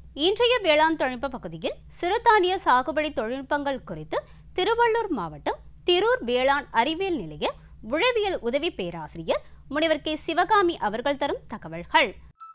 இன்றைய வேளாண் தொழில்நுட்ப பகுதியில் சிறுதானிய சாகுபடி தொழில்நுட்பங்கள் குறித்து திருவள்ளூர் மாவட்டம் திரூர் வேளாண் அறிவியல் நிலைய உழவியல் உதவி பேராசிரியர் முனைவர் கே சிவகாமி அவர்கள் தரும் தகவல்கள்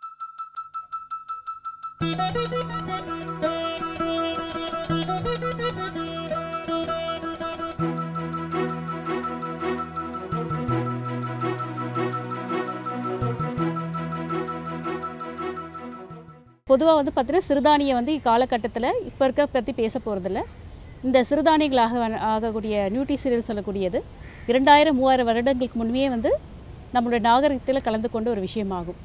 பொதுவாக வந்து பார்த்தீங்கன்னா சிறுதானியம் வந்து இக்காலகட்டத்தில் இப்போ இருக்க பற்றி பேச போகிறதில்ல இந்த சிறுதானியங்களாக வ- ஆகக்கூடிய நியூட்ரி சீரியல் சொல்லக்கூடியது இரண்டாயிரம் மூவாயிரம் வருடங்களுக்கு முன்பே வந்து நம்மளுடைய நாகரிகத்தில் கலந்து கொண்ட ஒரு விஷயமாகும்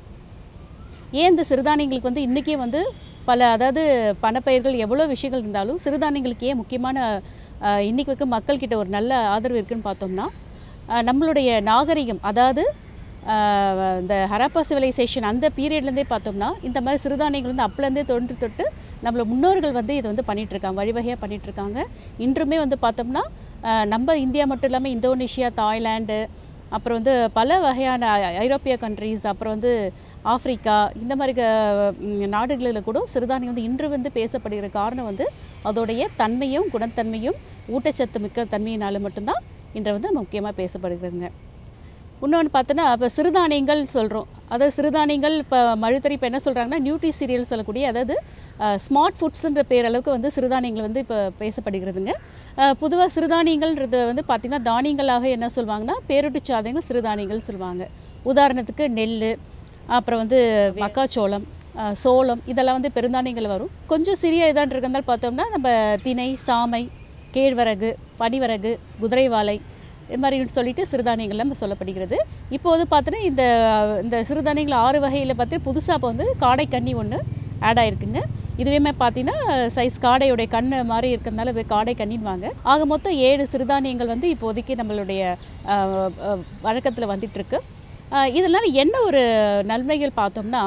ஏன் இந்த சிறுதானியங்களுக்கு வந்து இன்றைக்கே வந்து பல அதாவது பணப்பயிர்கள் எவ்வளோ விஷயங்கள் இருந்தாலும் சிறுதானியங்களுக்கு ஏன் முக்கியமான அஹ், இன்னைக்கு வரைக்கும் மக்கள்கிட்ட ஒரு நல்ல ஆதரவு இருக்குன்னு பார்த்தோம்னா அஹ், நம்மளுடைய நாகரிகம் அதாவது அஹ், இந்த ஹராப்பா சிவிலைசேஷன் அந்த பீரியட்லேருந்தே பார்த்தோம்னா இந்த மாதிரி சிறுதானியங்கள் வந்து அப்பலேருந்தே தொன்று தொட்டு நம்மள முன்னோர்கள் வந்து இதை வந்து பண்ணிட்டு இருக்காங்க வழிவகையாக பண்ணிட்டு இருக்காங்க இன்றுமே வந்து பார்த்தோம்னா அஹ், நம்ம இந்தியா மட்டும் இல்லாமல் இந்தோனேஷியா தாய்லாந்து அப்புறம் வந்து பல வகையான ஐ- ஐரோப்பிய கண்ட்ரீஸ் அப்புறம் வந்து ஆப்பிரிக்கா இந்த மாதிரி க- ம், நாடுகளில் கூட சிறுதானியம் வந்து இன்று வந்து பேசப்படுகிற காரணம் வந்து அதோடைய தன்மையும் குணத்தன்மையும் ஊட்டச்சத்து மிக்க தன்மையினால மட்டும்தான் இன்று வந்து நம்ம முக்கியமாக பேசப்படுகிறதுங்க இன்னொன்று பார்த்தோன்னா இப்போ சிறுதானியங்கள் சொல்கிறோம் அதாவது சிறுதானியங்கள் இப்போ மழுத்தறி இப்போ என்ன சொல்கிறாங்கன்னா நியூட்ரி சீரியல் சொல்லக்கூடிய அதாவது ஸ்மார்ட் ஃபுட்ஸுன்ற பேரளவுக்கு வந்து சிறுதானியங்கள் வந்து இப்போ பேசப்படுகிறதுங்க பொதுவாக சிறுதானியங்கள்ன்றது வந்து பார்த்திங்கன்னா தானியங்களாக என்ன சொல்லுவாங்கன்னா பேரொட்டு சாதங்கள் சிறுதானியங்கள் சொல்லுவாங்க உதாரணத்துக்கு நெல் அப்புறம் வந்து மக்காச்சோளம் அஹ், சோளம் இதெல்லாம் வந்து பெருந்தானியங்கள் வரும் கொஞ்சம் சிறிய இதாக இருக்கிறதால பார்த்தோம்னா நம்ம திணை சாமை கேழ்வரகு பனிவரகு குதிரைவாலை இது மாதிரி சொல்லிட்டு சிறுதானியங்கள் நம்ம சொல்லப்படுகிறது இப்போ வந்து பார்த்தோன்னா இந்த இந்த சிறுதானியங்கள் ஆறு வகையில் பார்த்து புதுசாக இப்போ வந்து காடைக்கன்னி ஒன்று ஆட் ஆயிருக்குங்க இதுவே பார்த்தீங்கன்னா சைஸ் காடையோடைய கண் மாதிரி இருக்கிறதுனால இது காடை கண்ணின்வாங்க ஆக மொத்தம் ஏழு சிறுதானியங்கள் வந்து இப்போதைக்கு நம்மளுடைய வழக்கத்தில் வந்துட்டுருக்கு இதனால் என்ன ஒரு நன்மைகள் பார்த்தோம்னா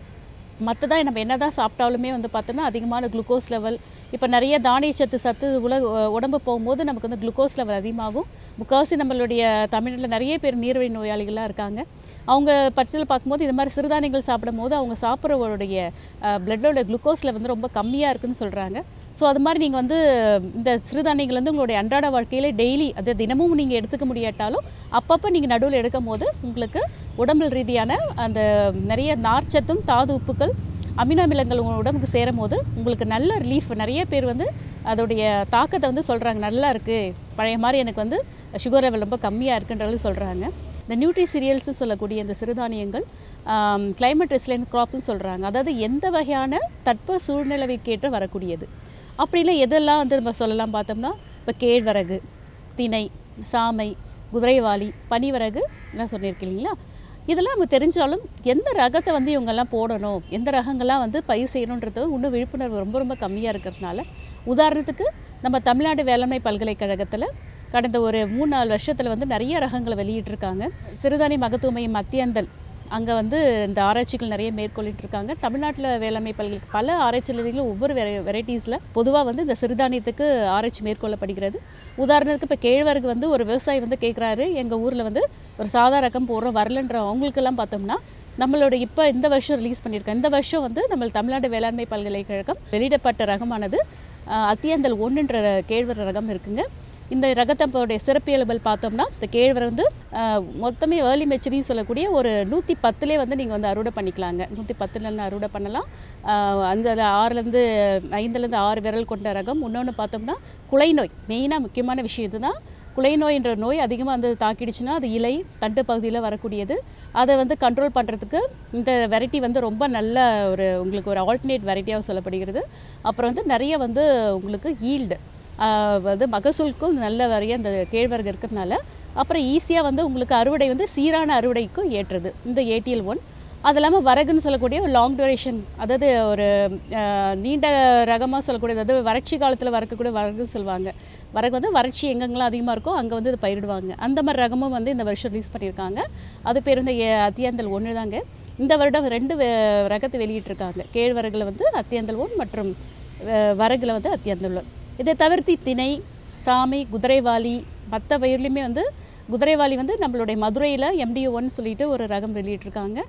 மற்றதான் நம்ம என்ன தான் சாப்பிட்டாலுமே வந்து பார்த்தோம்னா அதிகமான குளுக்கோஸ் லெவல் இப்போ நிறைய தானியச்சத்து சத்து உல உடம்பு போகும்போது நமக்கு வந்து குளுக்கோஸ் லெவல் அதிகமாகும் முக்கால்வாசி நம்மளுடைய தமிழ்நாட்டில் நிறைய பேர் நீர்வழி நோயாளிகளாக இருக்காங்க அவங்க பட்சத்தில் பார்க்கும்போது இது மாதிரி சிறுதானியங்கள் சாப்பிடும் போது அவங்க சாப்பிட்றவருடைய பிளட்டோட குளுக்கோஸ் லெவல் வந்து ரொம்ப கம்மியாக இருக்குன்னு சொல்கிறாங்க ஸோ அது மாதிரி நீங்கள் வந்து இந்த சிறுதானியங்கள் வந்து உங்களுடைய அன்றாட வாழ்க்கையில டெய்லி அது தினமும் நீங்கள் எடுத்துக்க முடியாட்டாலும் அப்பப்போ நீங்கள் நடுவில் எடுக்கும் போது உங்களுக்கு உடம்பு ரீதியான அந்த நிறைய நார்ச்சத்தும் தாது உப்புக்கள் அமினோ அமிலங்கள் உங்கள் உடம்புக்கு சேரும் போது உங்களுக்கு நல்ல ரிலீஃப் நிறைய பேர் வந்து அதோடைய தாக்கத்தை வந்து சொல்கிறாங்க நல்லா இருக்குது பழைய மாதிரி எனக்கு வந்து சுகர் லெவல் ரொம்ப கம்மியாக இருக்குன்றது சொல்கிறாங்க இந்த நியூட்ரி சீரியல்ஸு சொல்லக்கூடிய இந்த சிறுதானியங்கள் கிளைமேட் ரெசிலியன்ட் க்ராப்னு சொல்கிறாங்க அதாவது எந்த வகையான தட்ப சூழ்நிலைக்கேற்ற வரக்கூடியது அப்படிலாம் எதெல்லாம் வந்து நம்ம சொல்லலாம் பார்த்தோம்னா இப்போ கேழ்வரகு திணை சாமை குதிரைவாலி பனிவரகு எல்லாம் சொல்லியிருக்கேன் இல்லைங்களா இதெல்லாம் நமக்கு தெரிஞ்சாலும் எந்த ரகத்தை வந்து இவங்கெல்லாம் போடணும் எந்த ரகங்கள்லாம் வந்து பயிர் செய்யணுன்றது இன்னும் விழிப்புணர்வு ரொம்ப ரொம்ப கம்மியாக இருக்கிறதுனால உதாரணத்துக்கு நம்ம தமிழ்நாடு வேளாண்மை பல்கலைக்கழகத்தில் கடந்த ஒரு மூணு நாலு வருஷத்தில் வந்து நிறைய ரகங்களை வெளியிட்டிருக்காங்க சிறுதானிய மகத்துவ மையம் மத்தியந்தல் அங்கே வந்து இந்த ஆராய்ச்சிகள் நிறைய மேற்கொள்ளிட்டு இருக்காங்க தமிழ்நாட்டில் வேளாண்மை பல்கலை பல ஆராய்ச்சி நிலையங்களும் ஒவ்வொரு வெரை வெரைட்டிஸில் பொதுவாக வந்து இந்த சிறுதானியத்துக்கு ஆராய்ச்சி மேற்கொள்ளப்படுகிறது உதாரணத்துக்கு இப்போ கேழ்வரகு வந்து ஒரு விவசாயி வந்து கேட்குறாரு எங்கள் ஊரில் வந்து ஒரு சாதா ரகம் போடுறோம் வரலன்ற அவங்களுக்கெல்லாம் பார்த்தோம்னா நம்மளோட இப்போ இந்த வருஷம் ரிலீஸ் பண்ணியிருக்கோம் இந்த வருஷம் வந்து நம்ம தமிழ்நாடு வேளாண்மை பல்கலைக்கழகம் வெளியிடப்பட்ட ரகமானது அஹ், அத்தியந்தல் ஒன்றுன்ற கேழ்வரகு ரகம் இருக்குங்க இந்த ரகத்தப்போடைய சிறப்பியல்பல் பார்த்தோம்னா இந்த கேழ்வரை வந்து ஆஹ், மொத்தமே ஏர்லி மெச்சுரின்னு சொல்லக்கூடிய ஒரு நூற்றி பத்துலேயே வந்து நீங்கள் வந்து அறுவடை பண்ணிக்கலாங்க நூற்றி பத்துலேருந்து அறுவடை பண்ணலாம் ஆஹ், அந்த ஆறுலேருந்து ஐந்துலேருந்து ஆறு விரல் கொண்ட ரகம் இன்னொன்று பார்த்தோம்னா குலை நோய் மெயினாக முக்கியமான விஷயம் இதுதான் குலை நோய்ன்ற நோய் அதிகமாக வந்து தாக்கிடுச்சுன்னா அது இலை தண்டு பகுதியில் வரக்கூடியது அதை வந்து கண்ட்ரோல் பண்ணுறதுக்கு இந்த வெரைட்டி வந்து ரொம்ப நல்ல ஒரு உங்களுக்கு ஒரு ஆல்டர்னேட் வெரைட்டியாக சொல்லப்படுகிறது அப்புறம் வந்து நிறைய வந்து உங்களுக்கு ஈல்டு வந்து மகசூலுக்கும் நல்ல வரைய அந்த கேழ்வரகு இருக்கிறதுனால அப்புறம் ஈஸியாக வந்து உங்களுக்கு அறுவடை வந்து சீரான அறுவடைக்கும் ஏற்றுறது இந்த ஏடிஎல் ஒன் அது இல்லாமல் வரகுன்னு சொல்லக்கூடிய ஒரு லாங் duration அதாவது ஒரு அஹ், நீண்ட ரகமாக சொல்லக்கூடிய அதாவது வறட்சி காலத்தில் வரக்கூடிய வரகுன்னு சொல்லுவாங்க வரகு வந்து வறட்சி எங்கெங்கெல்லாம் அதிகமாக இருக்கோ அங்கே வந்து இது பயிரிடுவாங்க அந்த மாதிரி ரகமும் வந்து இந்த வருஷம் ரிலீஸ் பண்ணியிருக்காங்க அது பேர் வந்து ஏ- அத்தியாந்தல் ஒன்று தாங்க இந்த வருடம் ரெண்டு வே- ரகத்தை வெளியிட்டிருக்காங்க கேழ்வரகுல வந்து அத்தியாந்தல் ஒன் மற்றும் அஹ், வரகுல வந்து அத்தியாந்தல் ஒன் இதை தவிர்த்து திணை சாமை குதிரைவாலி மற்ற பயிர்லையுமே வந்து குதிரைவாலி வந்து நம்மளுடைய மதுரையில் எம்டிஓ ஒன் சொல்லிட்டு ஒரு ரகம் வெளியிட்டிருக்காங்க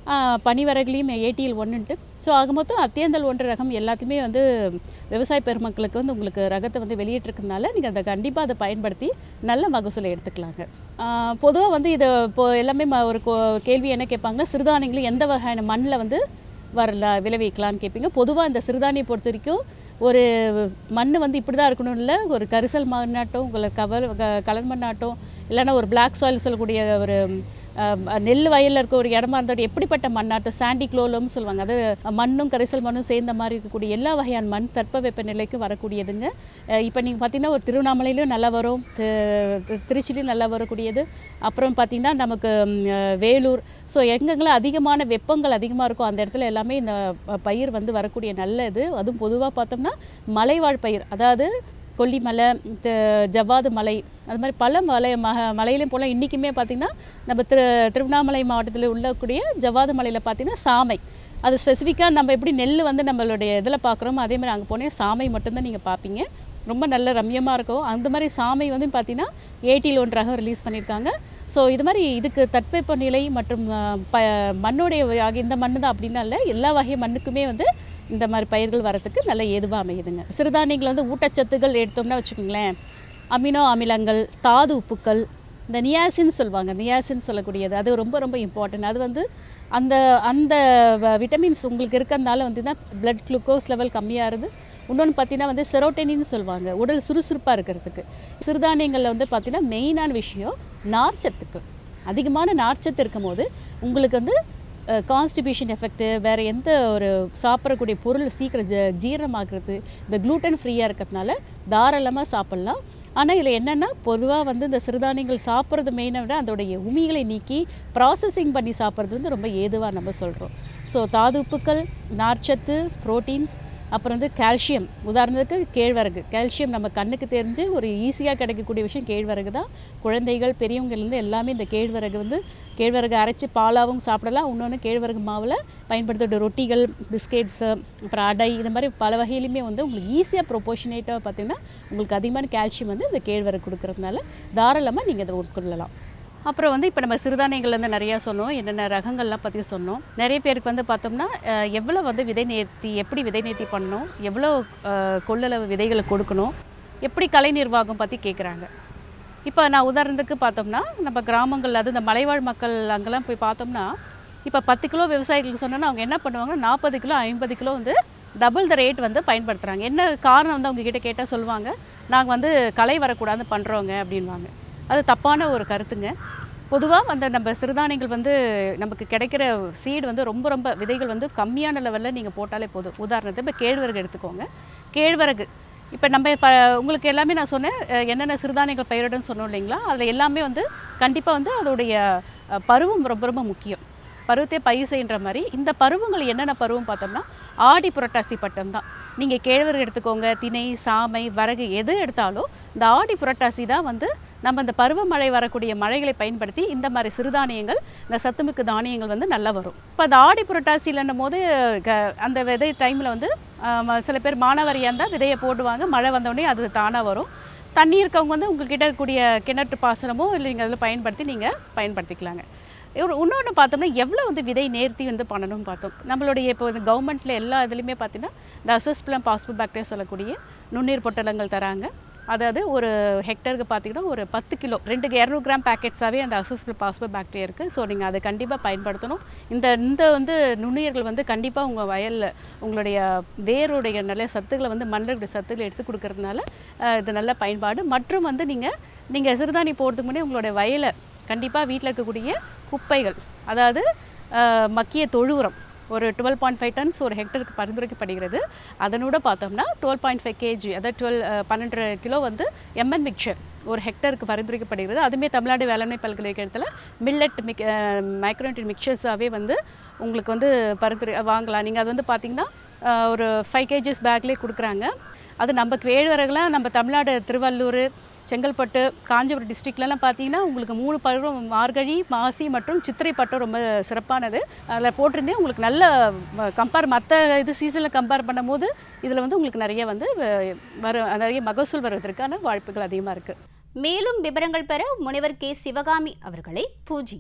பனிவரகுலையும் ஏடிஎல் ஒன்றுன்ட்டு ஸோ ஆக மொத்தம் அத்தியந்தல் ஒன்று ரகம் எல்லாத்தையுமே வந்து விவசாய பெருமக்களுக்கு வந்து உங்களுக்கு ரகத்தை வந்து வெளியிட்டிருக்கனால நீங்கள் அதை கண்டிப்பாக அதை பயன்படுத்தி நல்ல மகசூலை எடுத்துக்கலாங்க பொதுவாக வந்து இதை இப்போ எல்லாமே ம- ஒரு கோ- கேள்வி என்ன கேட்பாங்கன்னா சிறுதானியங்களும் எந்த வகையான மண்ணில் வந்து வரல விளைவிக்கலான்னு கேட்பீங்க பொதுவாக இந்த சிறுதானியை பொறுத்த வரைக்கும் ஒரு மண் வந்து இப்படி தான் இருக்கணும் இல்லை ஒரு கரிசல் மண்ணாட்டம் உங்களுக்கு கவர் க- கலர் மண்ணாட்டம் இல்லைன்னா ஒரு பிளாக் சாயில் சொல்லக்கூடிய ஒரு அஹ், நெல் வயலில் இருக்க ஒரு இடமா இருந்தால் எப்படிப்பட்ட மண்ணாட்டம் சாண்டி க்ளோலம்னு சொல்லுவாங்க அது மண்ணும் கரிசல் மண்ணும் சேர்ந்த மாதிரி இருக்கக்கூடிய எல்லா வகையான மண் தட்பவெப்ப நிலைக்கு வரக்கூடியதுங்க இப்போ நீங்கள் பார்த்தீங்கன்னா ஒரு திருவண்ணாமலையிலும் நல்லா வரும் தி- தி- திருச்சிலையும் நல்லா வரக்கூடியது அப்புறம் பார்த்தீங்கன்னா நமக்கு ம், அஹ், வேலூர் ஸோ எங்கெங்கெல்லாம் அதிகமான வெப்பங்கள் அதிகமாக இருக்கும் அந்த இடத்துல எல்லாமே இந்த ப- பயிர் வந்து வரக்கூடிய நல்ல இது அதுவும் பொதுவாக பார்த்தோம்னா மலைவாழ் பயிர் அதாவது கொல்லிமலை த- ஜவ்வாது மலை அது மாதிரி பல மலை மக மலையிலையும் போல் இன்றைக்குமே பார்த்திங்கன்னா நம்ம திரு திருவண்ணாமலை மாவட்டத்தில் உள்ளக்கூடிய ஜவ்வாது மலையில் பார்த்திங்கன்னா சாமை அது ஸ்பெசிஃபிக்காக நம்ம எப்படி நெல் வந்து நம்மளுடைய இதில் பார்க்குறோமோ அதே மாதிரி அங்கே போனே சாமை மட்டும்தான் நீங்கள் பார்ப்பீங்க ரொம்ப நல்ல ரம்யமாக இருக்கும் அந்த மாதிரி சாமை வந்து பார்த்தீங்கன்னா ஏடியில் ஒன்றாக ரிலீஸ் பண்ணியிருக்காங்க ஸோ இது மாதிரி இதுக்கு தட்பவெப்ப நிலை மற்றும் அஹ், ப மண்ணுடைய வகை இந்த மண்ணு தான் அப்படின்னா இல்லை எல்லா வகை மண்ணுக்குமே வந்து இந்த மாதிரி பயிர்கள் வரத்துக்கு நல்ல ஏதுவாக அமையுதுங்க சிறுதானியங்கள் வந்து ஊட்டச்சத்துக்கள் எடுத்தோம்னா வச்சுக்கோங்களேன் அமினோ அமிலங்கள் தாது உப்புக்கள் இந்த நியாசின் சொல்லுவாங்க நியாசின் சொல்லக்கூடியது அது ரொம்ப ரொம்ப இம்பார்ட்டன்ட் அது வந்து அந்த அந்த விட்டமின்ஸ் உங்களுக்கு இருக்கிறதுனால வந்து தான் பிளட் குளுக்கோஸ் லெவல் கம்மியாகுது இன்னொன்று பார்த்தீங்கன்னா வந்து செரோட்டனின்னு சொல்லுவாங்க உடல் சுறுசுறுப்பாக இருக்கிறதுக்கு சிறுதானியங்களில் வந்து பார்த்தீங்கன்னா மெயினான விஷயம் நார்ச்சத்துக்கு அதிகமான நார்ச்சத்து இருக்கும்போது உங்களுக்கு வந்து கான்ஸ்டிபியூஷன் எஃபெக்ட்டு வேறு எந்த ஒரு சாப்பிடக்கூடிய பொருள் சீக்கிரம் ஜ ஜீரணமாகிறது இந்த க்ளூட்டன் ஃப்ரீயாக இருக்கிறதுனால தாராளமாக சாப்பிட்லாம் ஆனால் இதில் என்னென்னா பொதுவாக வந்து இந்த சிறுதானியங்கள் சாப்பிட்றது மெயினை விட அதோடைய உமிகளை நீக்கி ப்ராசஸிங் பண்ணி சாப்பிட்றது வந்து ரொம்ப ஏதுவாக நம்ம சொல்கிறோம் ஸோ தாது உப்புக்கள் நார்ச்சத்து ப்ரோட்டீன்ஸ் அப்புறம் வந்து கால்சியம் உதாரணத்துக்கு கேழ்வரகு கால்சியம் நம்ம கண்ணுக்கு தெரிஞ்சு ஒரு ஈஸியாக கிடைக்கக்கூடிய விஷயம் கேழ்வரகு தான் குழந்தைகள் பெரியவங்கலேருந்து எல்லாமே இந்த கேழ்வரகு வந்து கேழ்வரகு அரைச்சி பாலாவும் சாப்பிடலாம் இன்னொன்று கேழ்வரகு மாவில் பயன்படுத்தக்கூடிய ரொட்டிகள் பிஸ்கெட்ஸு அப்புறம் அடை இது மாதிரி பல வகையிலுமே வந்து உங்களுக்கு ஈஸியாக ப்ரொபோஷனேட்டாக பார்த்தீங்கன்னா உங்களுக்கு அதிகமான கால்சியம் வந்து இந்த கேழ்வரகு கொடுக்கறதுனால தாராளமாக நீங்கள் அதை உட்கொள்ளலாம் அப்புறம் வந்து இப்போ நம்ம சிறுதானியங்கள் வந்து நிறையா சொன்னோம் என்னென்ன ரகங்கள்லாம் பற்றி சொன்னோம் நிறைய பேருக்கு வந்து பார்த்தோம்னா அஹ், எவ்வளோ வந்து விதை நேர்த்தி எப்படி விதை நேர்த்தி பண்ணணும் எவ்வளோ அஹ், கொள்ளளவு விதைகளை கொடுக்கணும் எப்படி கலை நிர்வாகம் பற்றி கேட்குறாங்க இப்போ நான் உதாரணத்துக்கு பார்த்தோம்னா நம்ம கிராமங்கள் அது இந்த மலைவாழ் மக்கள் அங்கெல்லாம் போய் பார்த்தோம்னா இப்போ பத்து கிலோ விவசாயிகளுக்கு சொன்னோன்னா அவங்க என்ன பண்ணுவாங்க நாற்பது கிலோ ஐம்பது கிலோ வந்து டபுள் த ரேட் வந்து பயன்படுத்துகிறாங்க என்ன காரணம் வந்து அவங்க கிட்ட கேட்டால் சொல்லுவாங்க நாங்கள் வந்து களை வரக்கூடாது பண்ணுறோங்க அப்படின்வாங்க அது தப்பான ஒரு கருத்துங்க பொதுவாக அந்த நம்ம சிறுதானியங்கள் வந்து நமக்கு கிடைக்கிற சீடு வந்து ரொம்ப ரொம்ப விதைகள் வந்து கம்மியான லெவலில் நீங்கள் போட்டாலே போதும் உதாரணத்துக்கு இப்போ கேழ்வரகு எடுத்துக்கோங்க கேழ்வரகு இப்போ நம்ம இப்போ உங்களுக்கு எல்லாமே நான் சொன்னேன் அஹ், என்னென்ன சிறுதானியங்கள் பயிரிடுன்னு சொன்னோம் இல்லைங்களா அதில் எல்லாமே வந்து கண்டிப்பாக வந்து அதோடைய அஹ், பருவம் ரொம்ப ரொம்ப முக்கியம் பருவத்தை பயிர் செய்கின்ற மாதிரி இந்த பருவங்கள் என்னென்ன பருவம் பார்த்தோம்னா ஆடி புரட்டாசி பட்டம் தான் நீங்கள் கேழ்வரகு எடுத்துக்கோங்க திணை சாமை வரகு எது எடுத்தாலும் இந்த ஆடி புரட்டாசி தான் வந்து நம்ம இந்த பருவமழை வரக்கூடிய மழைகளை பயன்படுத்தி இந்த மாதிரி சிறுதானியங்கள் இந்த சத்துமிக்கு தானியங்கள் வந்து நல்லா வரும் இப்போ அந்த ஆடி புரட்டாசிலன்னும் போது க- அந்த விதை டைமில் வந்து ஆம், சில பேர் மானாவாரியாக இருந்தால் விதையை போடுவாங்க மழை வந்தோடனே அது தானாக வரும் தண்ணி இருக்கவங்க வந்து உங்ககிட்ட இருக்கக்கூடிய கிணற்று பாசனமோ இல்லை நீங்கள் அதில் பயன்படுத்தி நீங்கள் பயன்படுத்திக்கலாங்க இன்னொன்று பார்த்தோம்னா எவ்வளோ வந்து விதை நேர்த்தி வந்து பண்ணணும்னு பார்த்தோம் நம்மளுடைய இப்போ இந்த கவர்மெண்ட்டில் எல்லா இதுலேயுமே பார்த்தீங்கன்னா இந்த அசோஸ்பிளம் பாஸ்போர்ட் பாக்டீரியா சொல்லக்கூடிய நுண்ணீர் பொட்டலங்கள் தராங்க அதாவது ஒரு ஹெக்டருக்கு பார்த்தீங்கன்னா ஒரு பத்து கிலோ ரெண்டு இரநூறு கிராம் பேக்கெட்ஸாகவே அந்த அசோஸ்பிளம் பாஸ்போர்ட் பாக்டீரியா இருக்குது ஸோ நீங்கள் அதை கண்டிப்பாக பயன்படுத்தணும் இந்த இந்த வந்து நுண்ணுயிர்கள் வந்து கண்டிப்பாக உங்கள் வயலில் உங்களுடைய வேருடைய நல்ல சத்துக்களை வந்து மண்ணுடைய சத்துக்களை எடுத்து கொடுக்கறதுனால அஹ், இது நல்ல பயன்பாடு மற்றும் வந்து நீங்கள் நீங்கள் சிறுதானி போடுறதுக்கு முன்னாடி உங்களுடைய வயலை கண்டிப்பாக வீட்டில் இருக்கக்கூடிய குப்பைகள் அதாவது அஹ், மக்கிய தொழு உரம் ஒரு டுவெல் பாயிண்ட் ஃபைவ் டன்ஸ் ஒரு ஹெக்டருக்கு பரிந்துரைக்கப்படுகிறது அதனோட பார்த்தோம்னா டுவெல் பாயிண்ட் ஃபைவ் கேஜி அதாவது டுவெல் பன்னெண்டு கிலோ வந்து எம்என் மிக்சர் ஒரு ஹெக்டருக்கு பரிந்துரைக்கப்படுகிறது அதுமே தமிழ்நாடு வேளாண்மை பல்கலைக்கழகத்தில் மில்லட் மிக் மைக்ரோனிட் மிக்சர்ஸாகவே வந்து உங்களுக்கு வந்து பரிந்துரை வாங்கலாம் நீங்கள் அது வந்து பார்த்தீங்கன்னா அஹ், ஒரு ஃபைவ் கேஜிஸ் பேக்லேயே கொடுக்குறாங்க அது நம்ம கேழ்வரகுலாம் நம்ம தமிழ்நாடு திருவள்ளூர் செங்கல்பட்டு காஞ்சிபுரம் டிஸ்ட்ரிக்ட்லலாம் பார்த்தீங்கன்னா உங்களுக்கு மூணு பருவம் மார்கழி மாசி மற்றும் சித்திரை பட்டம் ரொம்ப சிறப்பானது அதில் போட்டிருந்தே உங்களுக்கு நல்ல கம்பேர் மற்ற இது சீசனில் கம்பேர் பண்ணும்போது இதில் வந்து உங்களுக்கு நிறைய வந்து வ- வர நிறைய மகசூல் வருவதற்கான வாய்ப்புகள் அதிகமாக இருக்குது மேலும் விவரங்கள் பெற முனைவர் கே சிவகாமி அவர்களை பூஜ்ஜியம்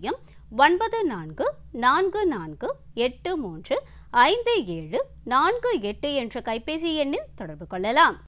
ஒன்பது நான்கு நான்கு நான்கு எட்டு மூன்று ஐந்து ஏழு நான்கு எட்டு என்ற கைபேசி எண்ணில் தொடர்பு கொள்ளலாம்